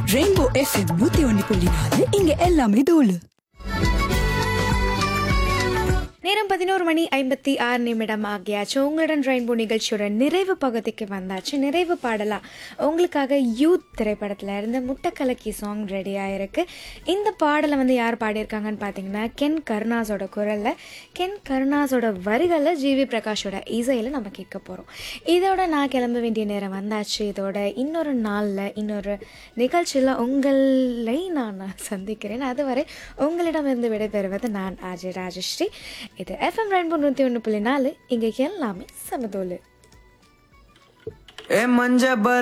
rainbow FM நூத்தி ஒன்னு புள்ளி நாலு இங்க எல்லாமே தோலு நேரம் பதினோரு மணி ஐம்பத்தி ஆறு நிமிடம் ஆகியாச்சு உங்களுடன் ரெயின்போ நிகழ்ச்சியோட நிறைவு பகுதிக்கு வந்தாச்சு நிறைவு பாடலா உங்களுக்காக யூத் திரைப்படத்தில் இருந்து முட்டக்கலக்கி சாங் ரெடி ஆயிருக்கு இந்த பாடலை வந்து யார் பாடியிருக்காங்கன்னு பார்த்தீங்கன்னா கென் கருணாஸோட குரலில் கென் கருணாஸோட வரிகளில் ஜிவி பிரகாஷோட இசையில் நம்ம கேட்க போகிறோம் இதோட நான் கிளம்ப வேண்டிய நேரம் வந்தாச்சு இதோட இன்னொரு நாளில் இன்னொரு நிகழ்ச்சியில் உங்களை நான் சந்திக்கிறேன் அதுவரை உங்களிடமிருந்து விடைபெறுவது நான் ஆஜய் ராஜஸ்ரீ இது எஃப்எம் ரெண்டு நூற்றி ஒன்று புள்ளி நாலு இங்கே எல்லாமே சமதோலு ए मंजा